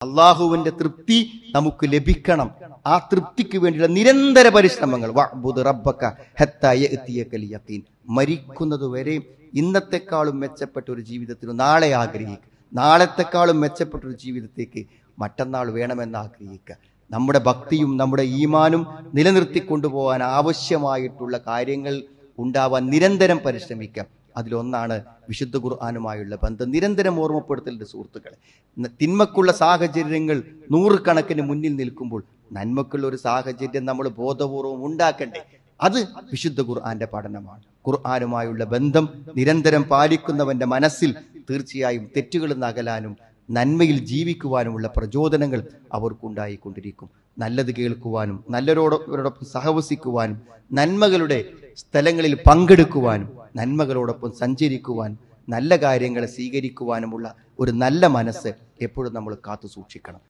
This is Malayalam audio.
അള്ളാഹുവിന്റെ തൃപ്തി നമുക്ക് ലഭിക്കണം ആ തൃപ്തിക്ക് വേണ്ടിയുള്ള നിരന്തര പരിശ്രമങ്ങൾ വഅ്ബുദ് റബ്ബക ഹത്താ യഅ്തിയകൽ യഖീൻ മരിക്കുന്നതുവരെ ഇന്നത്തെക്കാളും മെച്ചപ്പെട്ട ഒരു ജീവിതത്തിന് നാളെ ആഗ്രഹിക്കുക നാളത്തെക്കാളും മെച്ചപ്പെട്ട ഒരു ജീവിതത്തേക്ക് മറ്റന്നാൾ വേണമെന്ന് ആഗ്രഹിക്കുക നമ്മുടെ ഭക്തിയും നമ്മുടെ ഈമാനും നിലനിർത്തി കൊണ്ടുപോകാൻ ആവശ്യമായിട്ടുള്ള കാര്യങ്ങൾ ഉണ്ടാവാൻ നിരന്തരം പരിശ്രമിക്കാം അതിലൊന്നാണ് വിശുദ്ധ ഖുർആാനുമായുള്ള ബന്ധം നിരന്തരം ഓർമ്മപ്പെടുത്തലിന്റെ സുഹൃത്തുക്കളെ ന- തിന്മക്കുള്ള സാഹചര്യങ്ങൾ നൂറുകണക്കിന് മുന്നിൽ നിൽക്കുമ്പോൾ നന്മക്കുള്ള ഒരു സാഹചര്യം നമ്മൾ ബോധപൂർവം ഉണ്ടാക്കണ്ടേ അത് വിശുദ്ധ ഖുർആന്റെ പഠനമാണ് ഖുർആാനുമായുള്ള ബന്ധം നിരന്തരം പാലിക്കുന്നവന്റെ മനസ്സിൽ തീർച്ചയായും തെറ്റുകളിൽ നിന്ന് അകലാനും നന്മയിൽ ജീവിക്കുവാനുമുള്ള പ്രചോദനങ്ങൾ അവർക്കുണ്ടായിക്കൊണ്ടിരിക്കും നല്ലത് കേൾക്കുവാനും നല്ലവരോടൊപ്പം സഹവസിക്കുവാനും നന്മകളുടെ സ്ഥലങ്ങളിൽ പങ്കെടുക്കുവാനും നന്മകളോടൊപ്പം സഞ്ചരിക്കുവാനും നല്ല കാര്യങ്ങളെ സ്വീകരിക്കുവാനുമുള്ള ഒരു നല്ല മനസ്സ് എപ്പോഴും നമ്മൾ കാത്തു സൂക്ഷിക്കണം